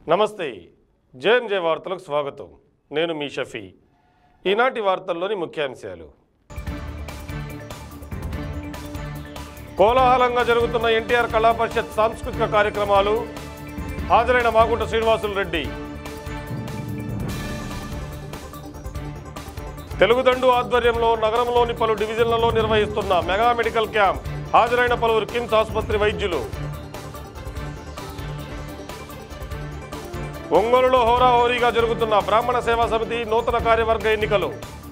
నమస్తే జేఎంజే వార్తలకు స్వాగతం నేను మీ షఫీ ఈనాటి వార్తల్లోని ముఖ్యాంశాలు కోలాహలంగా జరుగుతున్న ఎన్టీఆర్ కళా పరిషత్ సాంస్కృతిక కార్యక్రమాలు హాజరైన మాగుంట శ్రీనివాసులు రెడ్డి తెలుగుదండు ఆధ్వర్యంలో నగరంలోని పలు డివిజన్లలో నిర్వహిస్తున్న మెగా మెడికల్ క్యాంప్ హాజరైన పలువురు కిమ్స్ ఆసుపత్రి వైద్యులు ఒంగోలులో హోరాహోరీగా జరుగుతున్న బ్రాహ్మణ సేవా సమితి నూతన కార్యవర్గ ఎన్నికలు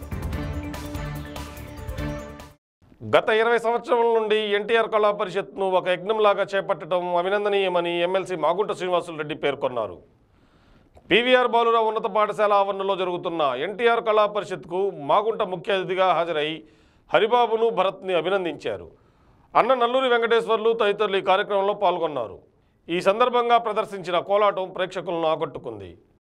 గత ఇరవై సంవత్సరాల నుండి ఎన్టీఆర్ కళా పరిషత్ను ఒక యజ్ఞంలాగా చేపట్టడం అభినందనీయమని ఎమ్మెల్సీ మాగుంట శ్రీనివాసులు రెడ్డి పేర్కొన్నారు పీవీఆర్ బాలురావు ఉన్నత పాఠశాల ఆవరణలో జరుగుతున్న ఎన్టీఆర్ కళా పరిషత్కు మాగుంట ముఖ్య అతిథిగా హాజరై హరిబాబును భరత్ని అభినందించారు అన్న నల్లూరి వెంకటేశ్వర్లు తదితరులు ఈ కార్యక్రమంలో పాల్గొన్నారు ఈ సందర్భంగా ప్రదర్శించిన కోలాటం ప్రేక్షకులను ఆకట్టుకుంది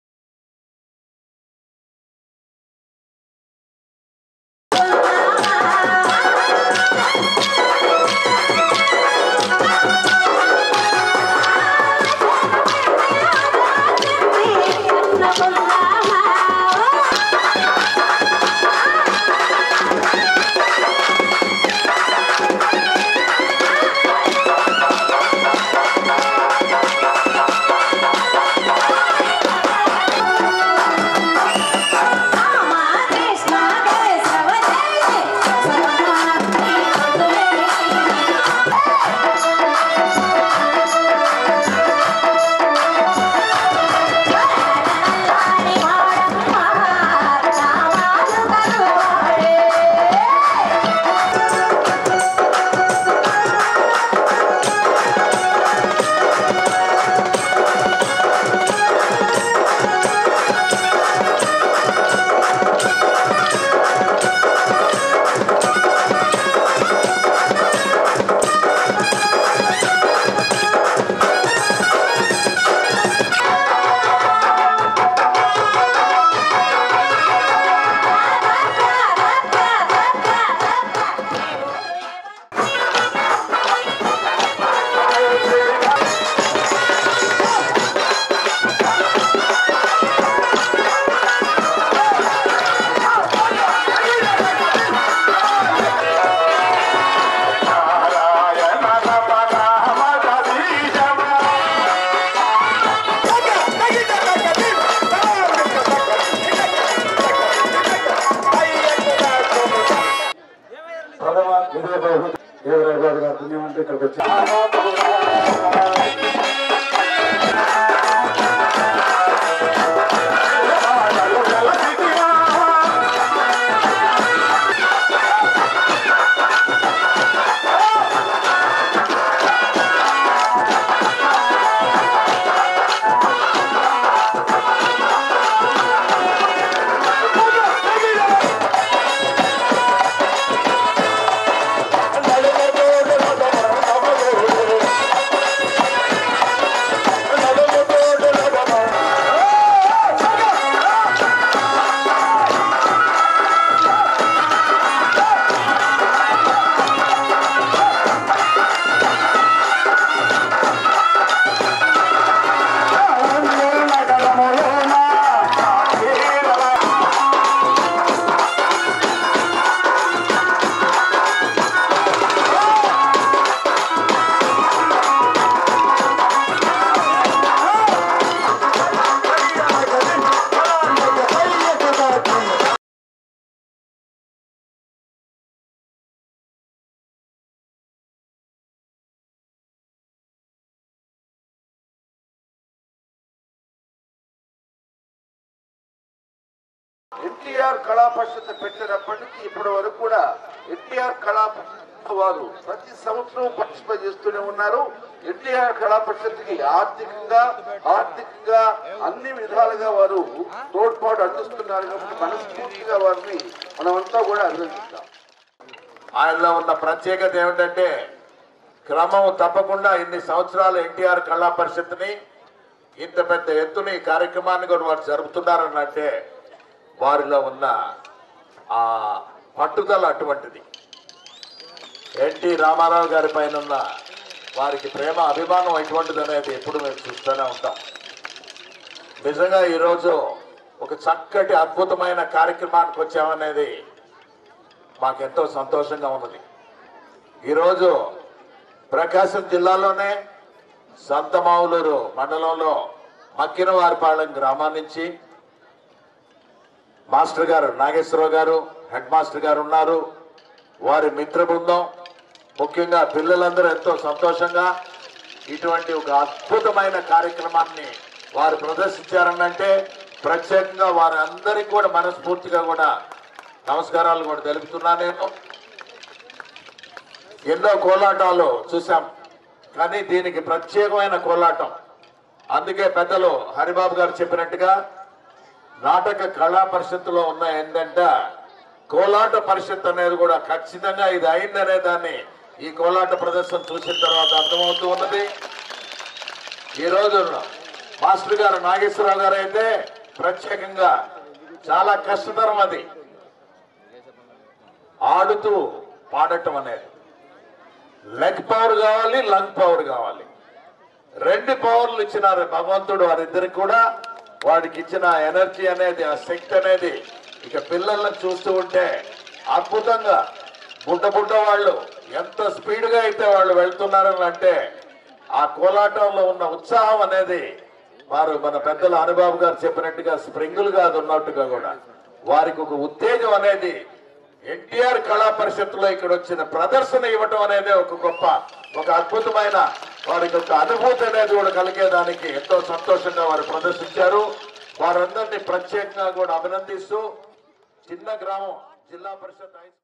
ప్రథమ విజయ బహుమతి దేవరాజు గారు గారి పుణ్యమంటే ఇక్కడికి వచ్చి ఎన్టీఆర్ కళా పరిషత్ పెట్టినప్పటి నుంచి ఇప్పటి వరకు కూడా ఎన్టీఆర్ కళా పరిషత్ వారు ప్రతి సంవత్సరం పార్టిసిపేట్ చేస్తూనే ఉన్నారు ఎన్టీఆర్ కళా పరిషత్కి ఆర్థికంగా ఆర్థికంగా అన్ని విధాలుగా వారు తోడ్పాటు అందిస్తున్నారు కాబట్టి మనస్ఫూర్తిగా వారిని మనమంతా కూడా అభినందిస్తాం ఆయనలో ఉన్న ప్రత్యేకత ఏమిటంటే క్రమం తప్పకుండా ఇన్ని సంవత్సరాలు ఎన్టీఆర్ కళా పరిషత్ని ఇంత పెద్ద ఎత్తున ఈ కార్యక్రమాన్ని కూడా వారు జరుపుతున్నారనంటే వారిలో ఉన్న ఆ పట్టుదల అటువంటిది ఎన్టీ రామారావు గారి పైన ఉన్న వారికి ప్రేమ అభిమానం ఎటువంటిది అనేది ఎప్పుడు మేము చూస్తూనే ఉంటాం నిజంగా ఈరోజు ఒక చక్కటి అద్భుతమైన కార్యక్రమానికి వచ్చామనేది మాకెంతో సంతోషంగా ఉన్నది ఈరోజు ప్రకాశం జిల్లాలోనే సంతమావులూరు మండలంలో మక్కినవారిపాలెం గ్రామం నుంచి మాస్టర్ గారు నాగేశ్వరరావు గారు హెడ్ మాస్టర్ గారు ఉన్నారు వారి మిత్ర బృందం ముఖ్యంగా పిల్లలందరూ ఎంతో సంతోషంగా ఇటువంటి ఒక అద్భుతమైన కార్యక్రమాన్ని వారు ప్రదర్శించారనంటే ప్రత్యేకంగా వారి అందరికీ కూడా మనస్ఫూర్తిగా కూడా నమస్కారాలు కూడా తెలుపుతున్నా నేను ఎన్నో కోలాటాలు చూసాం కానీ దీనికి ప్రత్యేకమైన కోలాటం అందుకే పెద్దలు హరిబాబు గారు చెప్పినట్టుగా నాటక కళా పరిషత్తులో ఉన్న ఏంటంటే కోలాట పరిషత్ అనేది కూడా ఖచ్చితంగా ఇది అయిందనే దాన్ని ఈ కోలాట ప్రదర్శన చూసిన తర్వాత అర్థమవుతూ ఉన్నది ఈ రోజు మాస్టర్ గారు నాగేశ్వరరావు గారు అయితే ప్రత్యేకంగా చాలా కష్టతరం అది ఆడుతూ పాడటం అనేది లెగ్ పవర్ కావాలి లంగ్ పవర్ కావాలి రెండు పవర్లు ఇచ్చినారు భగవంతుడు వారిద్దరికి కూడా వాడికి ఇచ్చిన ఎనర్జీ అనేది ఆ శక్తి అనేది ఇక పిల్లల్ని చూస్తూ ఉంటే అద్భుతంగా బుడ్డ బుడ్డ వాళ్ళు ఎంత స్పీడ్గా అయితే వాళ్ళు వెళ్తున్నారని అంటే ఆ కోలాటంలో ఉన్న ఉత్సాహం అనేది వారు మన పెద్దల అనుబాబు గారు చెప్పినట్టుగా స్ప్రింగులు కాదు ఉన్నట్టుగా కూడా వారికి ఒక ఉత్తేజం అనేది ఎన్టీఆర్ కళా పరిషత్తులో ఇక్కడ వచ్చిన ప్రదర్శన ఇవ్వటం అనేది ఒక గొప్ప ఒక అద్భుతమైన వారికి ఒక అనుభూతి అనేది కూడా కలిగేదానికి ఎంతో సంతోషంగా వారు ప్రదర్శించారు వారందరినీ ప్రత్యేకంగా కూడా అభినందిస్తూ చిన్న గ్రామం జిల్లా పరిషత్ హై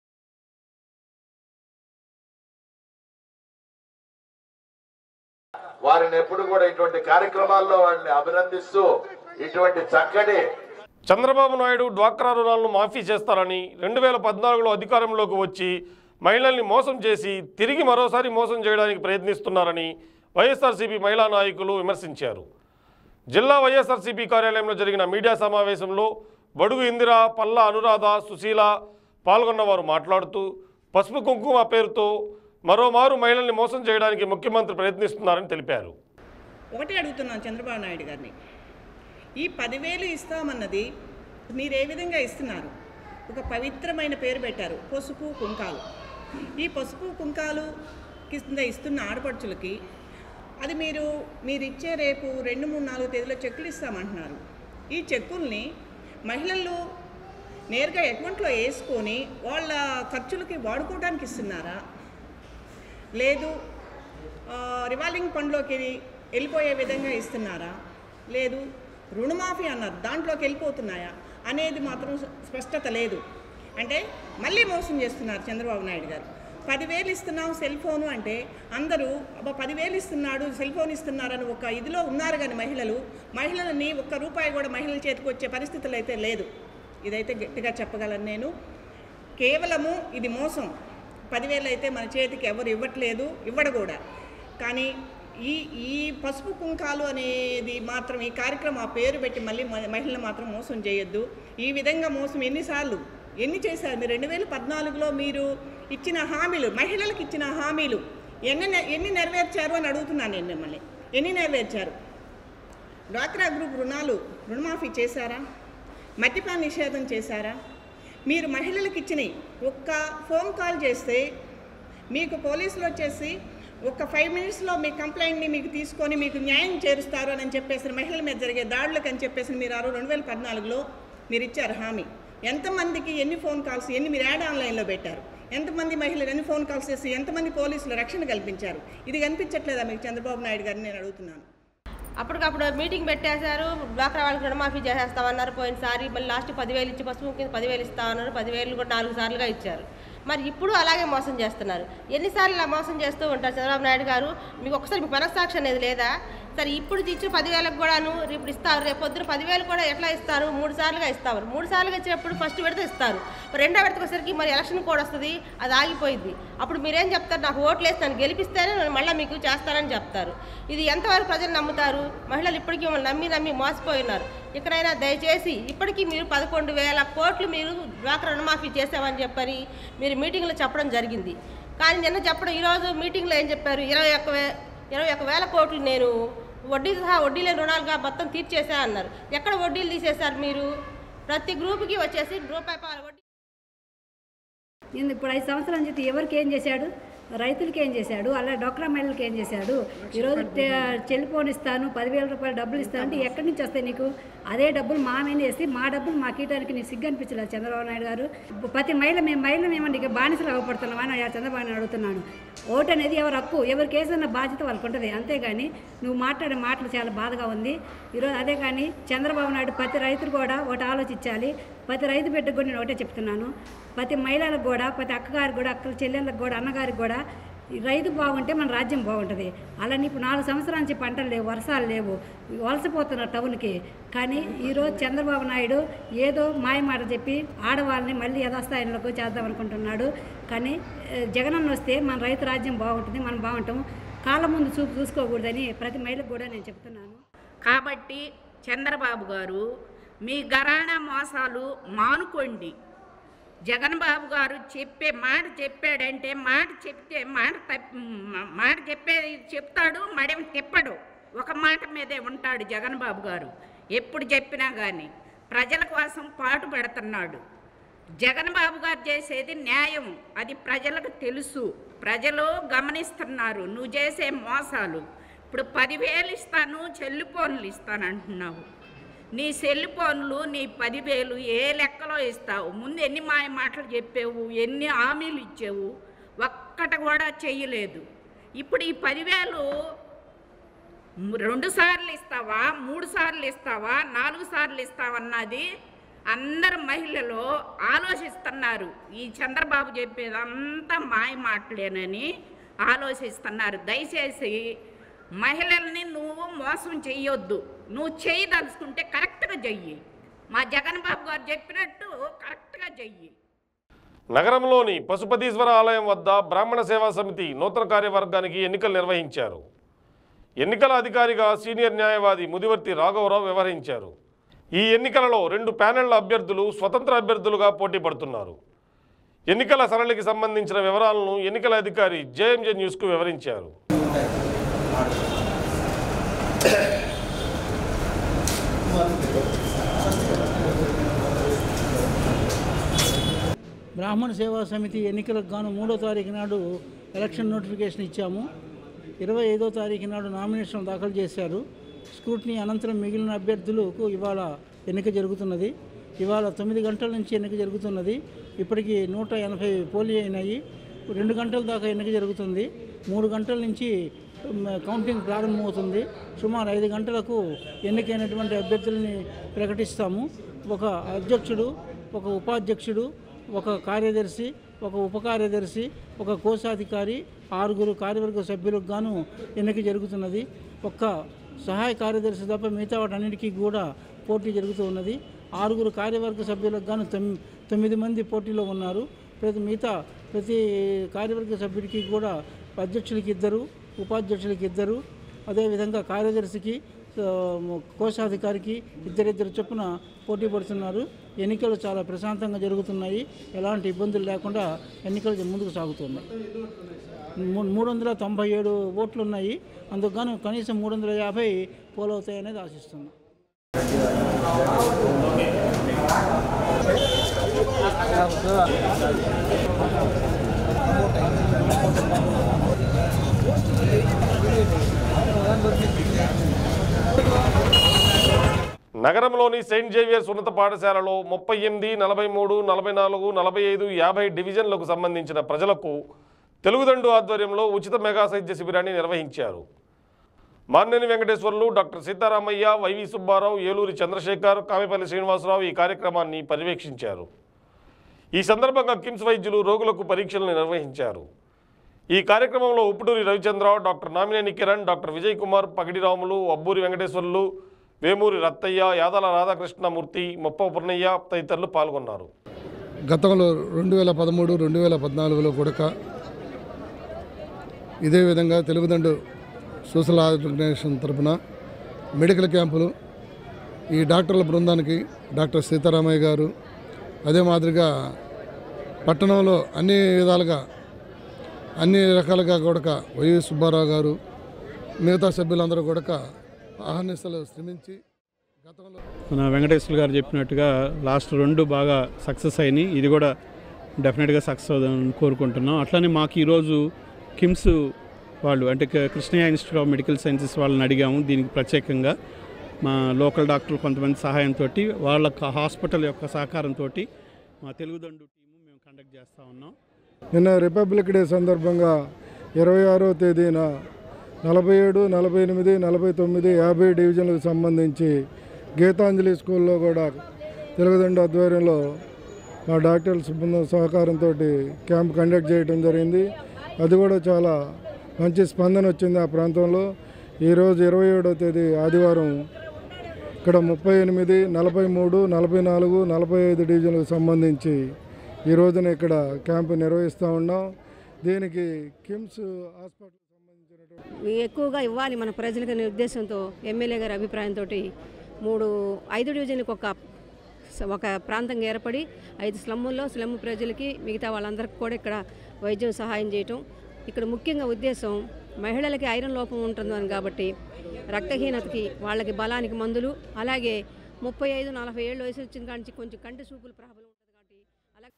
వారిని ఎప్పుడు కూడా ఇటువంటి కార్యక్రమాల్లో వారిని అభినందిస్తూ ఇటువంటి చక్కటి చంద్రబాబు నాయుడు డ్వాక్రా రుణాలను మాఫీ చేస్తారని రెండు వేల పద్నాలుగులో అధికారంలోకి వచ్చి మహిళల్ని మోసం చేసి తిరిగి మరోసారి మోసం చేయడానికి ప్రయత్నిస్తున్నారని వైఎస్ఆర్సీపీ మహిళా నాయకులు విమర్శించారు జిల్లా వైఎస్ఆర్సీపీ కార్యాలయంలో జరిగిన మీడియా సమావేశంలో బడుగు ఇందిర పల్లా అనురాధ సుశీల పాల్గొన్నవారు మాట్లాడుతూ పసుపు కుంకుమ పేరుతో మరోమారు మహిళల్ని మోసం చేయడానికి ముఖ్యమంత్రి ప్రయత్నిస్తున్నారని తెలిపారు ఒకటి అడుగుతున్నాను చంద్రబాబు నాయుడు గారిని ఈ పదివేలు ఇస్తామన్నది మీరు ఏ విధంగా ఇస్తున్నారు ఒక పవిత్రమైన పేరు పెట్టారు పసుపు కుంకాలు ఈ పసుపు కుంకాలు కింద ఇస్తున్న ఆడపడుచులకి అది మీరు మీరు ఇచ్చే రేపు రెండు మూడు నాలుగు తేదీలో చెక్కులు ఇస్తామంటున్నారు ఈ చెక్కుల్ని మహిళలు నేరుగా అకౌంట్లో వేసుకొని వాళ్ళ ఖర్చులకి వాడుకోవడానికి ఇస్తున్నారా లేదు ఆ, రివాల్వింగ్ ఫండ్లోకి వెళ్ళిపోయే విధంగా ఇస్తున్నారా లేదు రుణమాఫీ అన్నారు దాంట్లోకి వెళ్ళిపోతున్నాయా అనేది మాత్రం స్పష్టత లేదు అంటే మళ్ళీ మోసం చేస్తున్నారు చంద్రబాబు నాయుడు గారు పదివేలు ఇస్తున్నాం సెల్ ఫోను అంటే అందరూ అబ్బా పదివేలు ఇస్తున్నాడు సెల్ ఫోన్ ఇస్తున్నారని ఒక ఇదిలో ఉన్నారు కానీ మహిళలు మహిళలని ఒక్క రూపాయి కూడా మహిళల చేతికి వచ్చే పరిస్థితులు అయితే లేదు ఇదైతే గట్టిగా చెప్పగలను నేను కేవలము ఇది మోసం పదివేలు అయితే మన చేతికి ఎవరు ఇవ్వట్లేదు ఇవ్వడు కూడా కానీ ఈ ఈ పసుపు కుంకాలు అనేది మాత్రం ఈ కార్యక్రమం ఆ పేరు పెట్టి మళ్ళీ మ- మహిళలు మాత్రం మోసం చేయొద్దు ఈ విధంగా మోసం ఎన్నిసార్లు ఎన్ని చేశారు మీరు రెండు వేల పద్నాలుగులో మీరు ఇచ్చిన హామీలు మహిళలకు ఇచ్చిన హామీలు ఎన్ని నె- ఎన్ని నెరవేర్చారు అని అడుగుతున్నాను నేను మిమ్మల్ని ఎన్ని నెరవేర్చారు డ్వాక్రా గ్రూప్ రుణాలు రుణమాఫీ చేశారా మద్యపాన నిషేధం చేశారా మీరు మహిళలకు ఇచ్చినవి ఒక్క ఫోన్ కాల్ చేస్తే మీకు పోలీసులు వచ్చేసి ఒక ఫైవ్ మినిట్స్లో మీ కంప్లైంట్ని మీకు తీసుకొని మీకు న్యాయం చేరుస్తారు అని చెప్పేసి మహిళల మీద జరిగే దాడులకు అని చెప్పేసి మీరు ఆ రోజు రెండు వేల పద్నాలుగులో మీరు ఇచ్చారు హామీ ఎంతమందికి ఎన్ని ఫోన్ కాల్స్ ఎన్ని మీరు యాడ్ ఆన్లైన్లో పెట్టారు ఎంతమంది మహిళలు ఎన్ని ఫోన్ కాల్స్ చేసి ఎంతమంది పోలీసులు రక్షణ కల్పించారు ఇది కనిపించట్లేదా మీకు చంద్రబాబు నాయుడు గారిని నేను అడుగుతున్నాను అప్పటికప్పుడు మీటింగ్ పెట్టేశారు డ్వాక్రా వాళ్ళకి రుణమాఫీ చేసేస్తామన్నారు పోయినసారి మళ్ళీ లాస్ట్ పదివేలు ఇచ్చి పసుపు కింద పదివేలు ఇస్తామన్నారు పదివేలు కూడా నాలుగు సార్లుగా ఇచ్చారు మరి ఇప్పుడు అలాగే మోసం చేస్తున్నారు ఎన్నిసార్లు ఇలా మోసం చేస్తూ ఉంటారు చంద్రబాబు నాయుడు గారు మీకు ఒకసారి మీకు మనస్సాక్షి అనేది లేదా సరే ఇప్పుడు ఇచ్చిన పదివేలకు కూడాను ఇప్పుడు ఇస్తారు రేపు పొద్దున పదివేలు కూడా ఎట్లా ఇస్తారు మూడు సార్లుగా ఇస్తారు మూడు సార్లుగా ఇచ్చినప్పుడు ఫస్ట్ విడత ఇస్తారు మరి రెండో విడతకు వచ్చేసరికి మరి ఎలక్షన్ కోడ్ వస్తుంది అది ఆగిపోయింది అప్పుడు మీరేం చెప్తారు నాకు ఓట్లు వేసి నన్ను గెలిపిస్తేనే నేను మళ్ళీ మీకు చేస్తానని చెప్తారు ఇది ఎంతవరకు ప్రజలు నమ్ముతారు మహిళలు ఇప్పటికీ మిమ్మల్ని నమ్మి నమ్మి మోసపోయి ఉన్నారు ఇక్కడైనా దయచేసి ఇప్పటికీ మీరు పదకొండు వేల కోట్లు మీరు డ్వాక్రా రుణమాఫీ చేసామని చెప్పని మీరు మీటింగ్లో చెప్పడం జరిగింది కానీ నిన్న చెప్పడం ఈరోజు మీటింగ్లో ఏం చెప్పారు ఇరవై ఒక్క వే ఇరవై ఒక్క వేల కోట్లు నేను వడ్డీ సహా వడ్డీ లేని రుణాలుగా మొత్తం తీర్చేసా అన్నారు ఎక్కడ వడ్డీలు తీసేశారు మీరు ప్రతి గ్రూప్కి వచ్చేసి రూపాయి పాలు వడ్డీ ఈయన ఇప్పుడు ఐదు సంవత్సరాల నుంచి ఎవరికి ఏం చేశాడు రైతులకి ఏం చేశాడు అలా డొక్రా మహిళలకి ఏం చేశాడు ఈరోజు చెల్లిపోని ఇస్తాను పదివేల రూపాయలు డబ్బులు ఇస్తాను అంటే ఎక్కడి నుంచి వస్తాయి నీకు అదే డబ్బులు మా మీద వేసి మా డబ్బులు మాకు ఇవ్వడానికి నీకు సిగ్గు అనిపించలేదు చంద్రబాబు నాయుడు గారు ప్రతి మహిళ మేము మహిళ మేము నీకు బానిసలు అవ్వబడుతున్నామా అని ఆ చంద్రబాబు నాయుడు అడుగుతున్నాను ఓటు అనేది ఎవరు హక్కు ఎవరికి వేసిన బాధ్యత వాళ్ళకు ఉంటుంది అంతేగాని నువ్వు మాట్లాడే మాటలు చాలా బాధగా ఉంది ఈరోజు అదే కానీ చంద్రబాబు నాయుడు ప్రతి రైతులు కూడా ఒకటి ఆలోచించాలి ప్రతి రైతు బిడ్డకు కూడా నేను ఒకటే చెప్తున్నాను ప్రతి మహిళలకు కూడా ప్రతి అక్కగారికి కూడా అక్కల చెల్లెళ్ళకి కూడా అన్నగారికి కూడా ఈ రైతు బాగుంటే మన రాజ్యం బాగుంటుంది అలానే ఇప్పుడు నాలుగు సంవత్సరాల నుంచి పంటలు లేవు వర్షాలు లేవు వలసపోతున్నారు టౌన్కి కానీ ఈరోజు చంద్రబాబు నాయుడు ఏదో మాయ మాట చెప్పి ఆడవాళ్ళని మళ్ళీ యథాస్థాయిలోకి చేద్దాం అనుకుంటున్నాడు కానీ ఏ, జగనన్న వస్తే మన రైతు రాజ్యం బాగుంటుంది మనం బాగుంటాం కాళ్ళ ముందు చూపు చూసుకోకూడదని ప్రతి మహిళకు కూడా నేను చెప్తున్నాను కాబట్టి చంద్రబాబు గారు మీ గరాణా మోసాలు మానుకోండి జగన్ బాబు గారు చెప్పే మాట చెప్పాడంటే మాట చెప్తే మాట తప్ప మాట చెప్పేది చెప్తాడు మడేం తిప్పడు ఒక మాట మీదే ఉంటాడు జగన్ బాబు గారు ఎప్పుడు చెప్పినా కానీ ప్రజల కోసం పాటు పెడుతున్నాడు జగన్ బాబు గారు చేసేది న్యాయం అది ప్రజలకు తెలుసు ప్రజలు గమనిస్తున్నారు నువ్వు చేసే మోసాలు ఇప్పుడు పదివేలు ఇస్తాను చెల్లి ఫోన్లు ఇస్తాను అంటున్నావు నీ సెల్ ఫోన్లు నీ పదివేలు ఏ లెక్కలో ఇస్తావు ముందు ఎన్ని మాయ మాటలు చెప్పావు ఎన్ని హామీలు ఇచ్చావు ఒక్కట కూడా చెయ్యలేదు ఇప్పుడు ఈ పదివేలు రెండు సార్లు ఇస్తావా మూడు సార్లు ఇస్తావా నాలుగు సార్లు ఇస్తావన్నది అందరు మహిళలు ఆలోచిస్తున్నారు ఈ చంద్రబాబు చెప్పేదంతా మాయ మాటలేనని ఆలోచిస్తున్నారు దయచేసి మహిళల్ని నువ్వు మోసం చెయ్యొద్దు నువ్వు చేయదలుచుకుంటే కరెక్ట్గా చెయ్యి మా జగన్ బాబు గారు చెప్పినట్టు కరెక్ట్గా చెయ్యి నగరంలోని పశుపతీశ్వర ఆలయం వద్ద బ్రాహ్మణ సేవా సమితి నూతన కార్యవర్గానికి ఎన్నికలు నిర్వహించారు ఎన్నికల అధికారిగా సీనియర్ న్యాయవాది ముదివర్తి రాఘవరావు వ్యవహరించారు ఈ ఎన్నికలలో రెండు ప్యానెళ్ల అభ్యర్థులు స్వతంత్ర అభ్యర్థులుగా పోటీ పడుతున్నారు ఎన్నికల సరళికి సంబంధించిన వివరాలను ఎన్నికల అధికారి జేఎంజే న్యూస్కు వివరించారు బ్రాహ్మణ సేవా సమితి ఎన్నికలకు గాను మూడో తారీఖు నాడు ఎలక్షన్ నోటిఫికేషన్ ఇచ్చాము ఇరవై ఐదో తారీఖు నాడు నామినేషన్ దాఖలు చేశారు స్క్రూటినీ అనంతరం మిగిలిన అభ్యర్థులకు ఇవాళ ఎన్నిక జరుగుతున్నది ఇవాళ తొమ్మిది గంటల నుంచి ఎన్నిక జరుగుతున్నది ఇప్పటికి నూట ఎనభై పోలీ అయినాయి రెండు గంటల దాకా ఎన్నిక జరుగుతుంది మూడు గంటల నుంచి మ్, కౌంటింగ్ ప్రారంభమవుతుంది సుమారు ఐదు గంటలకు ఎన్నికైనటువంటి అభ్యర్థుల్ని ప్రకటిస్తాము ఒక అధ్యక్షుడు ఒక ఉపాధ్యక్షుడు ఒక కార్యదర్శి ఒక ఉప కార్యదర్శి ఒక కోశాధికారి ఆరుగురు కార్యవర్గ సభ్యులకు గాను ఎన్నిక జరుగుతున్నది ఒక్క సహాయ కార్యదర్శి తప్ప మిగతా వాటన్నిటికీ కూడా పోటీ జరుగుతూ ఉన్నది ఆరుగురు కార్యవర్గ సభ్యులకు గాను తొమ్ తొమ్మిది మంది పోటీలో ఉన్నారు ప్రతి మిగతా ప్రతి కార్యవర్గ సభ్యుడికి కూడా అధ్యక్షులకి ఇద్దరు ఉపాధ్యక్షులకి ఇద్దరు అదేవిధంగా కార్యదర్శికి ఆ, కోశాధికారికి ఇద్దరిద్దరు చొప్పున పోటీ పడుతున్నారు ఎన్నికలు చాలా ప్రశాంతంగా జరుగుతున్నాయి ఎలాంటి ఇబ్బందులు లేకుండా ఎన్నికలు ముందుకు సాగుతున్నాయి మూ- మూడు వందల తొంభై ఏడు ఓట్లు ఉన్నాయి అందుకు గాను కనీసం మూడు వందల యాభై పోలవుతాయనేది ఆశిస్తున్నాం నగరంలోని సెయింట్ జేవియర్స్ ఉన్నత పాఠశాలలో ముప్పై ఎనిమిది నలభై మూడు నలభై నాలుగు నలభై ఐదు యాభై డివిజన్లకు సంబంధించిన ప్రజలకు తెలుగుదండు ఆధ్వర్యంలో ఉచిత మెగా వైద్య శిబిరాన్ని నిర్వహించారు మాన్నేని వెంకటేశ్వర్లు డాక్టర్ సీతారామయ్య వైవి సుబ్బారావు ఏలూరి చంద్రశేఖర్ కామెపల్లి శ్రీనివాసరావు ఈ కార్యక్రమాన్ని పర్యవేక్షించారు ఈ సందర్భంగా కిమ్స్ వైద్యులు రోగులకు పరీక్షలు నిర్వహించారు ఈ కార్యక్రమంలో ఉప్పుటూరి రవిచంద్ర డాక్టర్ నామినేని కిరణ్ డాక్టర్ విజయ్ కుమార్ పగిడిరాములు అబ్బూరి వెంకటేశ్వర్లు వేమూరి రత్తయ్య యాదల రాధాకృష్ణమూర్తి మొప్ప పుర్ణయ్య తదితరులు పాల్గొన్నారు గతంలో రెండు వేల పదమూడు రెండు వేల పద్నాలుగులో కూడా ఇదే విధంగా తెలుగుదండు సోషల్ ఆర్గనైజేషన్ తరపున మెడికల్ క్యాంపులు ఈ డాక్టర్ల బృందానికి డాక్టర్ సీతారామయ్య గారు అదే మాదిరిగా పట్టణంలో అన్ని విధాలుగా అన్ని రకాలుగా కూడా వైవి సుబ్బారావు గారు మిగతా సభ్యులందరూ కూడా అహర్నిశలు శ్రమించి గతంలో మన వెంకటేశ్వర గారు చెప్పినట్టుగా లాస్ట్ రెండు బాగా సక్సెస్ అయినాయి ఇది కూడా డెఫినెట్గా సక్సెస్ అవుతుందని కోరుకుంటున్నాం అట్లానే మాకు ఈరోజు కిమ్స్ వాళ్ళు అంటే క- Krishnaiah institute of medical sciences వాళ్ళని అడిగాము దీనికి ప్రత్యేకంగా మా లోకల్ డాక్టర్లు కొంతమంది సహాయంతో వాళ్ళ క- హాస్పిటల్ యొక్క సహకారంతో మా తెలుగుదండు టీము మేము కండక్ట్ చేస్తూ ఉన్నాం నిన్న రిపబ్లిక్ డే సందర్భంగా ఇరవై ఆరో తేదీన నలభై ఏడు నలభై ఎనిమిది నలభై తొమ్మిది యాభై డివిజన్లకు సంబంధించి గీతాంజలి స్కూల్లో కూడా తెలుగుదండ ఆధ్వర్యంలో మా డాక్టర్ల సిబ్బంది సహకారంతో క్యాంప్ కండక్ట్ చేయడం జరిగింది అది కూడా చాలా మంచి స్పందన వచ్చింది ఆ ప్రాంతంలో ఈరోజు ఇరవై ఏడో తేదీ ఆదివారం ఇక్కడ ముప్పై ఎనిమిది నలభై మూడు నలభై నాలుగు నలభై ఐదు డివిజన్లకు సంబంధించి ఈ రోజున ఇక్కడ క్యాంపు నిర్వహిస్తూ ఉన్నాం దీనికి కిమ్స్ హాస్పిటల్ ఎక్కువగా ఇవ్వాలి మన ప్రజలకు అనే ఉద్దేశంతో ఎమ్మెల్యే గారి అభిప్రాయంతో మూడు ఐదు డివిజన్లకు ఒక ఒక ప్రాంతంగా ఏర్పడి ఐదు స్లమ్ముల్లో స్లమ్ ప్రజలకి మిగతా వాళ్ళందరికీ కూడా ఇక్కడ వైద్యం సహాయం చేయటం ఇక్కడ ముఖ్యంగా ఉద్దేశం మహిళలకి ఐరన్ లోపం ఉంటుందని కాబట్టి రక్తహీనతకి వాళ్ళకి బలానికి మందులు అలాగే ముప్పై ఐదు నలభై ఏళ్ళు వయసు వచ్చిన కాడి నుంచి కొంచెం కంటి చూపులు ప్రాబ్లం ఉంటుంది కాబట్టి అలా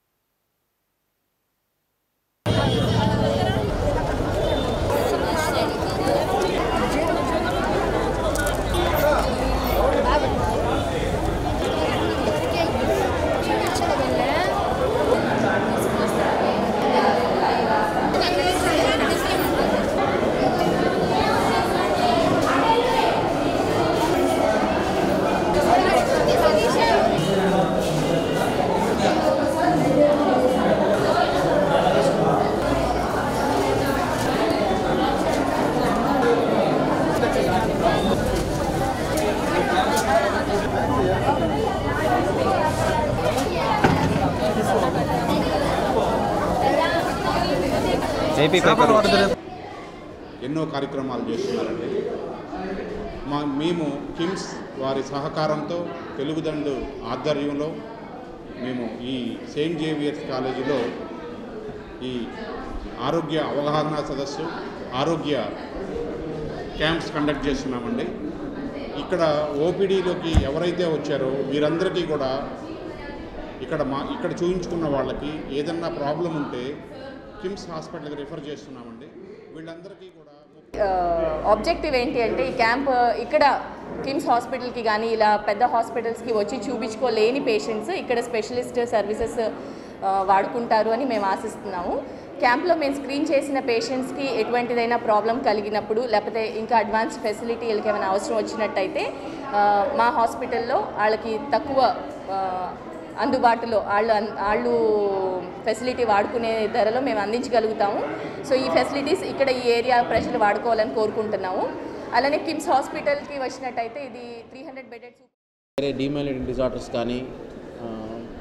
ఎన్నో కార్యక్రమాలు చేస్తున్నారండి మా మేము కిమ్స్ వారి సహకారంతో తెలుగుదండు ఆధ్వర్యంలో మేము ఈ సెయింట్ జేవియర్స్ కాలేజీలో ఈ ఆరోగ్య అవగాహన సదస్సు ఆరోగ్య క్యాంప్స్ కండక్ట్ చేస్తున్నామండి ఇక్కడ ఓపీడీలోకి ఎవరైతే వచ్చారో వీరందరికీ కూడా ఇక్కడ మా ఇక్కడ చూయించుకున్న వాళ్ళకి ఏదన్నా ప్రాబ్లం ఉంటే కిమ్స్ హాస్పిటల్కి రిఫర్ చేస్తున్నామండి వీళ్ళందరికీ కూడా ఆబ్జెక్టివ్ ఏంటి అంటే ఈ క్యాంప్ ఇక్కడ కిమ్స్ హాస్పిటల్కి కానీ ఇలా పెద్ద హాస్పిటల్స్కి వచ్చి చూపించుకోలేని పేషెంట్స్ ఇక్కడ స్పెషలిస్ట్ సర్వీసెస్ వాడుకుంటారు అని మేము ఆశిస్తున్నాము క్యాంప్లో మేము స్క్రీన్ చేసిన పేషెంట్స్కి ఎటువంటిదైనా ప్రాబ్లం కలిగినప్పుడు లేకపోతే ఇంకా అడ్వాన్స్ ఫెసిలిటీ వీళ్ళకి ఏమైనా అవసరం వచ్చినట్టయితే ఆ, మా హాస్పిటల్లో వాళ్ళకి తక్కువ ఆ, అందుబాటులో వాళ్ళు అన్- వాళ్ళు ఫెసిలిటీ వాడుకునే ధరలో మేము అందించగలుగుతాము సో ఈ ఫెసిలిటీస్ ఇక్కడ ఈ ఏరియా ప్రజలు వాడుకోవాలని కోరుకుంటున్నాము అలానే కిమ్స్ హాస్పిటల్కి వచ్చినట్టయితే ఇది త్రీ హండ్రెడ్ బెడెడ్ వేరే డీమైలిడ్ డిజార్డర్స్ కానీ ఆ,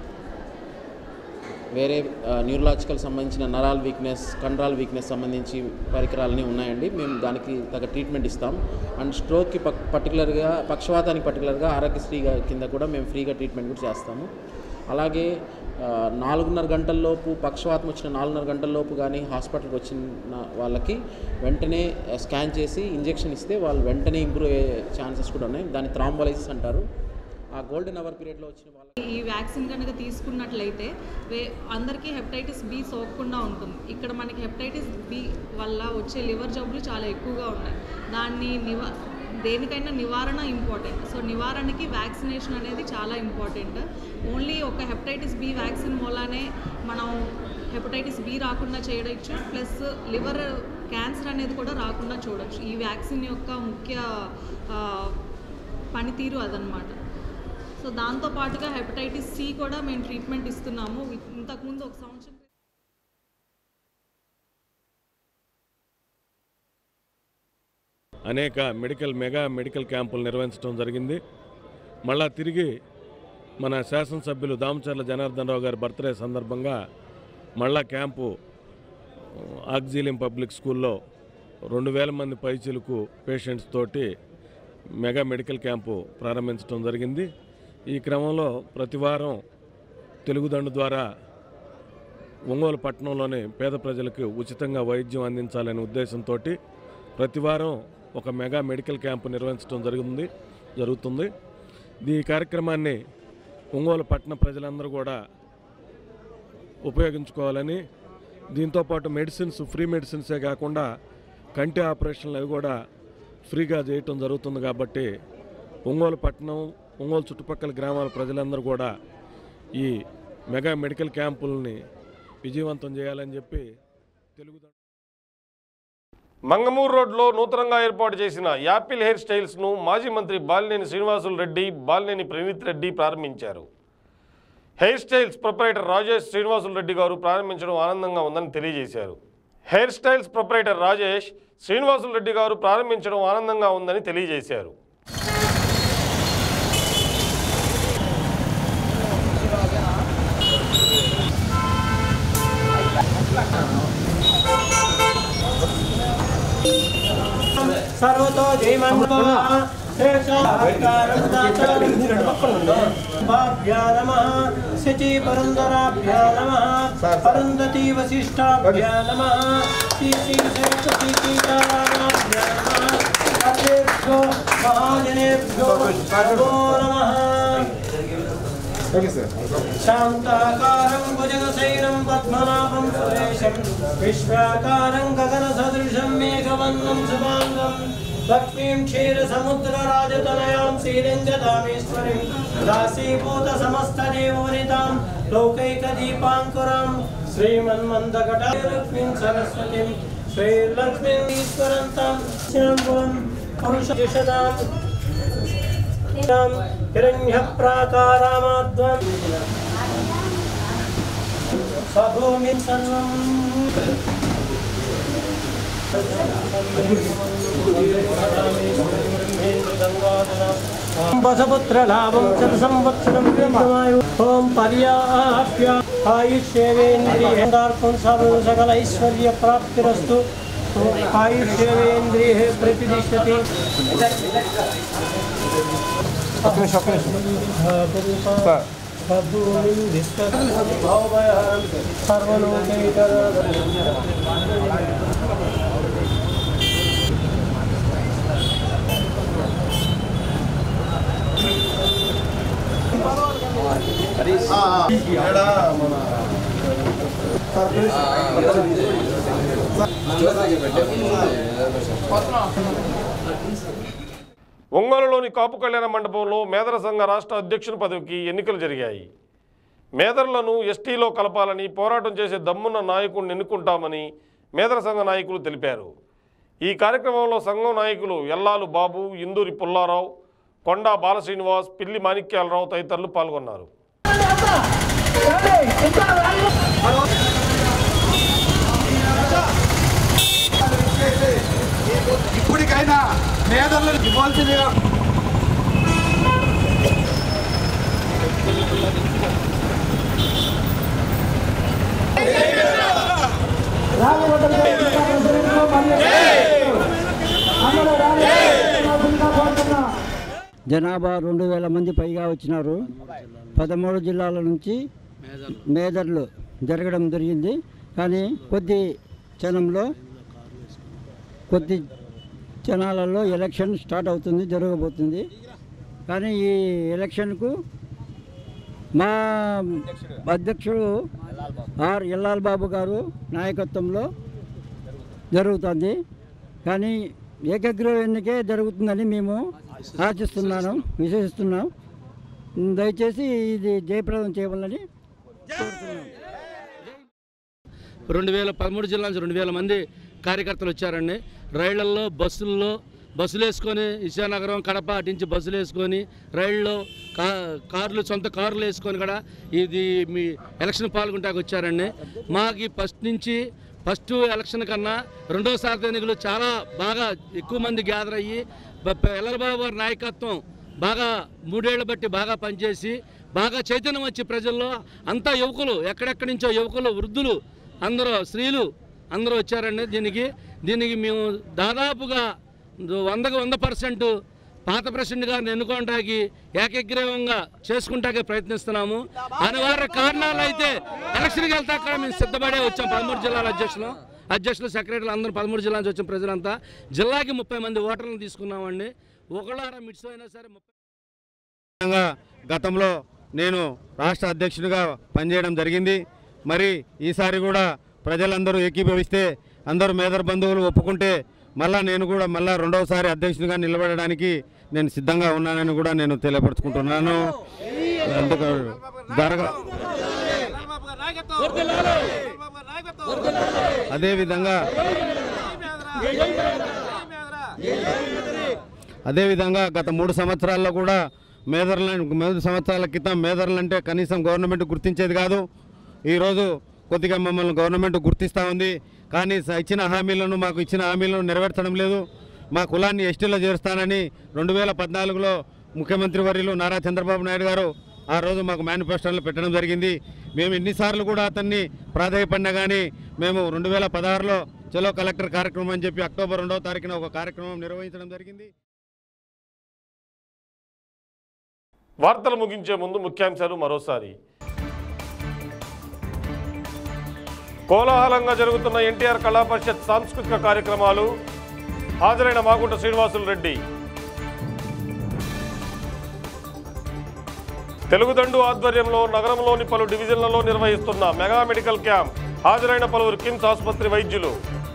వేరే న్యూరలాజికల్ సంబంధించిన నరాల్ వీక్నెస్ కండరాల వీక్నెస్ సంబంధించి పరికరాలని ఉన్నాయండి మేము దానికి తగ్గ ట్రీట్మెంట్ ఇస్తాం అండ్ స్ట్రోక్కి పక్ పర్టికులర్గా పక్షవాతానికి పర్టికులర్గా ఆరోగ్యశ్రీ గా- కింద కూడా మేము ఫ్రీగా ట్రీట్మెంట్ కూడా చేస్తాము అలాగే ఆ, నాలుగున్నర గంటల్లోపు పక్షవాతం వచ్చిన నాలుగున్నర గంటల్లోపు కానీ హాస్పిటల్కి వచ్చిన వాళ్ళకి వెంటనే స్కాన్ చేసి ఇంజెక్షన్ ఇస్తే వాళ్ళు వెంటనే ఇంప్రూవ్ అయ్యే ఛాన్సెస్ కూడా ఉన్నాయి దాన్ని థ్రాంబోలైసిస్ అంటారు ఆ గోల్డెన్ అవర్ పీరియడ్లో వచ్చిన వాళ్ళకి ఈ వ్యాక్సిన్ కనుక తీసుకున్నట్లయితే వే అందరికీ హెపటైటిస్ బి సోకకుండా ఉంటుంది ఇక్కడ మనకి హెపటైటిస్ బి వల్ల వచ్చే లివర్ జబ్బులు చాలా ఎక్కువగా ఉన్నాయి దాన్ని నివా దేనికైనా నివారణ ఇంపార్టెంట్ సో నివారణకి వ్యాక్సినేషన్ అనేది చాలా ఇంపార్టెంట్ ఓన్లీ ఒక హెపటైటిస్ బి వ్యాక్సిన్ మూలానే మనం హెపటైటిస్ బి రాకుండా చేయవచ్చు ప్లస్ లివర్ క్యాన్సర్ అనేది కూడా రాకుండా చూడొచ్చు ఈ వ్యాక్సిన్ యొక్క ముఖ్య ఆ, పనితీరు అదనమాట సో దాంతో పాటుగా హెపటైటిస్ సి కూడా మేము ట్రీట్మెంట్ ఇస్తున్నాము ఇంతకుముందు ఒక సంవత్సరం అనేక మెడికల్ మెగా మెడికల్ క్యాంపులు నిర్వహించడం జరిగింది మళ్ళా తిరిగి మన శాసనసభ్యులు దామచర్ల జనార్దన్ రావు గారి బర్త్డే సందర్భంగా మళ్ళా క్యాంపు ఆక్సిలియం పబ్లిక్ స్కూల్లో రెండు వేల మంది పైచిలకు పేషెంట్స్ తోటి మెగా మెడికల్ క్యాంపు ప్రారంభించడం జరిగింది ఈ క్రమంలో ప్రతి వారం తెలుగుదండు ద్వారా ఒంగోలు పట్టణంలోని పేద ప్రజలకు ఉచితంగా వైద్యం అందించాలనే ఉద్దేశంతో ప్రతి వారం ఒక మెగా మెడికల్ క్యాంపు నిర్వహించడం జరుగుతుంది జరుగుతుంది ఈ కార్యక్రమాన్ని ఒంగోలు పట్టణ ప్రజలందరూ కూడా ఉపయోగించుకోవాలని దీంతోపాటు మెడిసిన్స్ ఫ్రీ మెడిసిన్సే కాకుండా కంటి ఆపరేషన్లు అవి కూడా ఫ్రీగా చేయటం జరుగుతుంది కాబట్టి ఒంగోలు పట్టణం ఒంగోలు చుట్టుపక్కల గ్రామాల ప్రజలందరూ కూడా ఈ మెగా మెడికల్ క్యాంపుల్ని విజయవంతం చేయాలని చెప్పి తెలుగు మంగమూరు రోడ్లో నూతనంగా ఏర్పాటు చేసిన యాపిల్ హెయిర్ స్టైల్స్ను మాజీ మంత్రి బాలినేని శ్రీనివాసులు రెడ్డి బాలినేని ప్రణీత్ రెడ్డి ప్రారంభించారు hair styles proprietor Rajesh Srinivasulu Reddy గారు ప్రారంభించడం ఆనందంగా ఉందని తెలియజేశారు hair styles proprietor Rajesh Srinivasulu Reddy గారు ప్రారంభించడం ఆనందంగా ఉందని తెలియజేశారు సర్వతో జయమంత్రాభ్యా నమ శచి పరందరాభ్యా నమ పరందతి వశిష్టాభ్యా నమ శ్రీ శ్రీ శ్రేష్ఠ శ్రీ సీతారామాభ్యా నమ సర్వేభ్యో మహాజనేభ్యో నమో నమః శాంతాకారం భుజగశైనం పద్మనాభం సురేశం విశ్వాకారం గగనసదృశం మేఘవందం శుభాంగం లక్ష్మీం క్షీరసముద్రరాజతనయాం శ్రీరంగదామేశ్వరీం దాసీభూత సమస్తదేవవనితాం లోకైకదీపాంకురాం శ్రీమన్మందకటా లక్ష్మీం సరస్వతిం శ్రీలక్ష్మీం ఈశ్వరంతాం శాంభవం పురుషదిషదాం హిరణ్యప్రాకారామాద్వం సభూమి సర్వం వసపుత్రలాభం శత సంవత్సరం దీర్ఘమాయు ఓం పర్యాప్య ఆయుష్యేవేంద్రియేందార్పం సర్వ సకల ఐశ్వర్య ప్రాప్తిరస్తు ఆయుష్యేవేంద్రియ ప్రతిదిశతి ఒంగోలులోని కాపు కళ్యాణ మండపంలో మేదర సంఘ రాష్ట్ర అధ్యక్షుని పదవికి ఎన్నికలు జరిగాయి మేదర్లను ఎస్టీలో కలపాలని పోరాటం చేసే దమ్మున్న నాయకుడిని ఎన్నుకుంటామని మేదర సంఘ నాయకులు తెలిపారు ఈ కార్యక్రమంలో సంఘం నాయకులు ఎల్లాలు బాబు ఇందూరి పుల్లారావు కొండా బాలశ్రీనివాస్ పిల్లి మాణిక్యాలరావు తదితరులు పాల్గొన్నారు ఇప్పటికైనా మేధలను ఇవ్వాల్సిందిగా జనాభా రెండు వేల మంది పైగా వచ్చినారు పదమూడు జిల్లాల నుంచి మేదర్లు జరగడం జరిగింది కానీ కొద్ది క్షణంలో కొద్ది క్షణాలలో ఎలక్షన్ స్టార్ట్ అవుతుంది జరగబోతుంది కానీ ఈ ఎలక్షన్కు మా అధ్యక్షుడు ఆర్ ఎల్లాల్ బాబు గారు నాయకత్వంలో జరుగుతుంది కానీ ఏకగ్రీవ ఎన్నికే జరుగుతుందని మేము ఆశిస్తున్నాను విశ్వసిస్తున్నాం దయచేసి ఇది జయప్రదం చేయవాలని కోరుతున్నాం రెండు వేల పదమూడు జిల్లా నుంచి రెండు వేల మంది కార్యకర్తలు వచ్చారండి రైళ్లలో బస్సుల్లో బస్సులు వేసుకొని విశానగరం కడప అటు నుంచి బస్సులు వేసుకొని రైళ్ళలో కా కార్లు సొంత కార్లు వేసుకొని కూడా ఇది మీ ఎలక్షన్ పాల్గొంటానికి వచ్చారండి మాకు ఈ ఫస్ట్ నుంచి ఫస్ట్ ఎలక్షన్ కన్నా రెండోసారి ఎన్నికలు చాలా బాగా ఎక్కువ మంది గ్యాదర్ అయ్యి ఎల్లరబాబు గారి నాయకత్వం బాగా మూడేళ్ల బట్టి బాగా పనిచేసి బాగా చైతన్యం వచ్చి ప్రజల్లో అంతా యువకులు ఎక్కడెక్కడి నుంచో యువకులు వృద్ధులు అందరూ స్త్రీలు అందరూ వచ్చారండి దీనికి దీనికి మేము దాదాపుగా వందకు వంద పర్సెంట్ పాత ప్రెసిడెంట్ గారిని ఎన్నుకోవడానికి ఏకగ్రీవంగా చేసుకుంటాకే ప్రయత్నిస్తున్నాము అనివార్య కారణాలు అయితే ఎలక్షన్కి వెళ్తా అక్కడ మేము సిద్ధపడే వచ్చాం పదమూడు జిల్లాల అధ్యక్షులు అధ్యక్షులు సెక్రటరీలు అందరూ పదమూడు జిల్లా నుంచి వచ్చిన ప్రజలంతా జిల్లాకి ముప్పై మంది ఓటర్లను తీసుకున్నామండి ఒకళ్ళార మిట్స్ అయినా సరే ముప్పై విధంగా గతంలో నేను రాష్ట్ర అధ్యక్షుడిగా పనిచేయడం జరిగింది మరి ఈసారి కూడా ప్రజలందరూ ఏకీభవిస్తే అందరూ మేదర్ బంధువులు ఒప్పుకుంటే మళ్ళా నేను కూడా మళ్ళా రెండవసారి అధ్యక్షుడిగా నిలబడడానికి నేను సిద్ధంగా ఉన్నానని కూడా నేను తెలియపరుచుకుంటున్నాను అందుకు జరగ అదేవిధంగా అదేవిధంగా గత మూడు సంవత్సరాల్లో కూడా మేదర్లను మూడు సంవత్సరాల క్రితం మేదర్లు అంటే కనీసం గవర్నమెంట్ గుర్తించేది కాదు ఈరోజు కొద్దిగా మమ్మల్ని గవర్నమెంట్ గుర్తిస్తూ ఉంది కానీ స- ఇచ్చిన హామీలను మాకు ఇచ్చిన హామీలను నెరవేర్చడం లేదు మా కులాన్ని ఎస్టీలో చేరుస్తానని రెండు వేల పద్నాలుగులో ముఖ్యమంత్రి వర్యులు నారా చంద్రబాబు నాయుడు గారు ఆ రోజు మాకు మేనిఫెస్టోలో పెట్టడం జరిగింది మేము ఎన్నిసార్లు కూడా అతన్ని ప్రాధాయపడినా కానీ మేము రెండు వేల పదహారులో చలో కలెక్టర్ కార్యక్రమం అని చెప్పి అక్టోబర్ రెండవ తారీఖున ఒక కార్యక్రమం నిర్వహించడం జరిగింది వార్తలు ముగించే ముందు ముఖ్యాంశాలు మరోసారి కోలాహలంగా జరుగుతున్న ఎన్టీఆర్ కళా పరిషత్ సాంస్కృతిక కార్యక్రమాలు హాజరైన మాగుంట శ్రీనివాసులు రెడ్డి తెలుగుదండు ఆధ్వర్యంలో నగరంలోని పలు డివిజన్లలో నిర్వహిస్తున్న మెగా మెడికల్ క్యాంప్ హాజరైన పలువురు కిమ్స్ ఆసుపత్రి వైద్యులు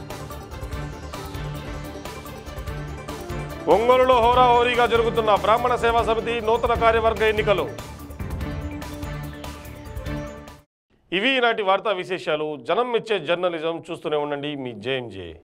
ఒంగోలులో హోరాహోరీగా జరుగుతున్న బ్రాహ్మణ సేవా సమితి నూతన కార్యవర్గ ఎన్నికలు ఇవి ఈనాటి వార్తా విశేషాలు జనం మెచ్చే జర్నలిజం చూస్తూనే ఉండండి మీ జేఎంజే